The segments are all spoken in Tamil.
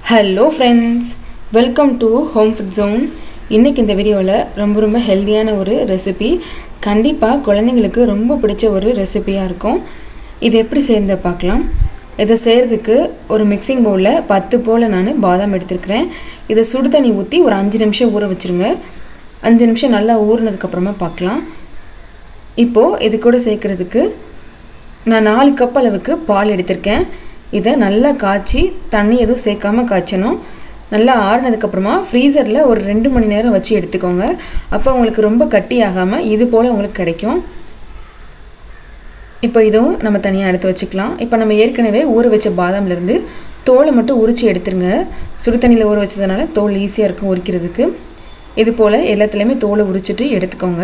hello friends welcome to home food zone இன்றைக்கி இந்த வீடியோவில் ரொம்ப ரொம்ப ஹெல்த்தியான ஒரு ரெசிபி கண்டிப்பாக குழந்தைங்களுக்கு ரொம்ப பிடிச்ச ஒரு ரெசிபியாக இருக்கும் இது எப்படி செய்யறத பார்க்கலாம் இதை செய்கிறதுக்கு ஒரு மிக்சிங் பவுலில் பத்து போல் நான் பாதாம் எடுத்துருக்கிறேன் இதை சுடு தண்ணி ஊற்றி ஒரு அஞ்சு நிமிஷம் ஊற வச்சுருங்க அஞ்சு நிமிஷம் நல்லா ஊறினதுக்கப்புறமா பார்க்கலாம் இப்போது இது கூட சேர்க்குறதுக்கு நான் நாலு கப் அளவுக்கு பால் எடுத்திருக்கேன் இதை நல்லா காய்ச்சி தண்ணி எதுவும் சேர்க்காம காய்ச்சணும் நல்லா ஆறுனதுக்கப்புறமா ஃப்ரீசரில் ஒரு ரெண்டு மணி நேரம் வச்சு எடுத்துக்கோங்க அப்போ உங்களுக்கு ரொம்ப கட்டி ஆகாமல் இது போல் உங்களுக்கு கிடைக்கும் இப்போ இதுவும் நம்ம தனியாக எடுத்து வச்சுக்கலாம் இப்போ நம்ம ஏற்கனவே ஊற வச்ச பாதாம்லேருந்து தோலை மட்டும் உரித்து எடுத்துருங்க சுடு தண்ணியில் ஊற வச்சதுனால தோல் ஈஸியாக இருக்கும் உரிக்கிறதுக்கு இது போல் எல்லாத்துலேயுமே தோலை உரிச்சிட்டு எடுத்துக்கோங்க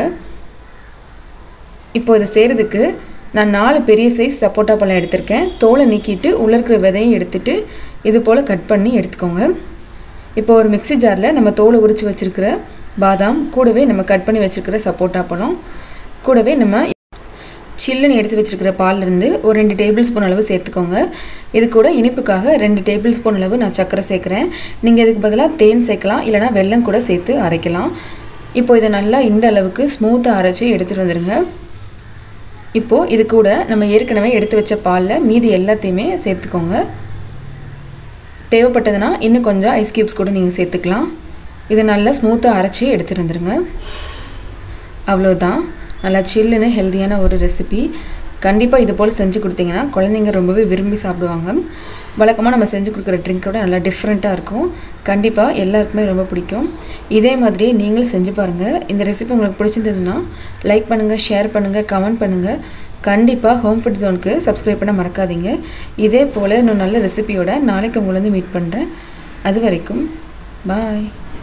இப்போ இதை செய்கிறதுக்கு நான் நாலு பெரிய சைஸ் சப்போட்டா பழம் எடுத்திருக்கேன் தோலை நீக்கிட்டு உள்ளே இருக்கிற விதையும் எடுத்துட்டு இது போல் கட் பண்ணி எடுத்துக்கோங்க இப்போ ஒரு மிக்சி ஜாரில் நம்ம தோலை உரித்து வச்சுருக்கிற பாதாம் கூடவே நம்ம கட் பண்ணி வச்சுருக்கிற சப்போட்டா பழம் கூடவே நம்ம சில்லுன்னு எடுத்து வச்சுருக்கிற பால்லேருந்து ஒரு ரெண்டு டேபிள் ஸ்பூன் அளவு சேர்த்துக்கோங்க இது கூட இனிப்புக்காக ரெண்டு டேபிள் ஸ்பூன் அளவு நான் சர்க்கரை சேர்க்குறேன் நீங்கள் இதுக்கு பதிலாக தேன் சேர்க்கலாம் இல்லைனா வெல்லம் கூட சேர்த்து அரைக்கலாம் இப்போ இதை நல்லா இந்த அளவுக்கு ஸ்மூத்தாக அரைச்சி எடுத்துகிட்டு வந்துடுங்க இப்போது இது கூட நம்ம ஏற்கனவே எடுத்து வச்ச பாலில் மீதி எல்லாத்தையுமே சேர்த்துக்கோங்க தேவைப்பட்டதுன்னா இன்னும் கொஞ்சம் ஐஸ் க்யூப்ஸ் கூட நீங்கள் சேர்த்துக்கலாம் இது நல்லா ஸ்மூத்தாக அரைச்சி எடுத்துகிட்டு வந்துடுங்க அவ்வளோதான் நல்லா சில்லுன்னு ஹெல்த்தியான ஒரு ரெசிபி கண்டிப்பாக இது போல் செஞ்சு கொடுத்தீங்கன்னா குழந்தைங்க ரொம்பவே விரும்பி சாப்பிடுவாங்க வழக்கமாக நம்ம செஞ்சு கொடுக்குற ட்ரிங்க்கோட நல்லா டிஃப்ரெண்ட்டாக இருக்கும் கண்டிப்பாக எல்லாருக்குமே ரொம்ப பிடிக்கும் இதே மாதிரி நீங்களும் செஞ்சு பாருங்கள் இந்த ரெசிபி உங்களுக்கு பிடிச்சிருந்ததுன்னா லைக் பண்ணுங்கள் ஷேர் பண்ணுங்கள் கமெண்ட் பண்ணுங்கள் கண்டிப்பாக ஹோம் ஃபுட் ஜோனுக்கு சப்ஸ்கிரைப் பண்ண மறக்காதீங்க இதே போல் இன்னும் நல்ல ரெசிபியோட நாளைக்கு உங்களை வந்து மீட் பண்ணுறேன் அது வரைக்கும் பாய்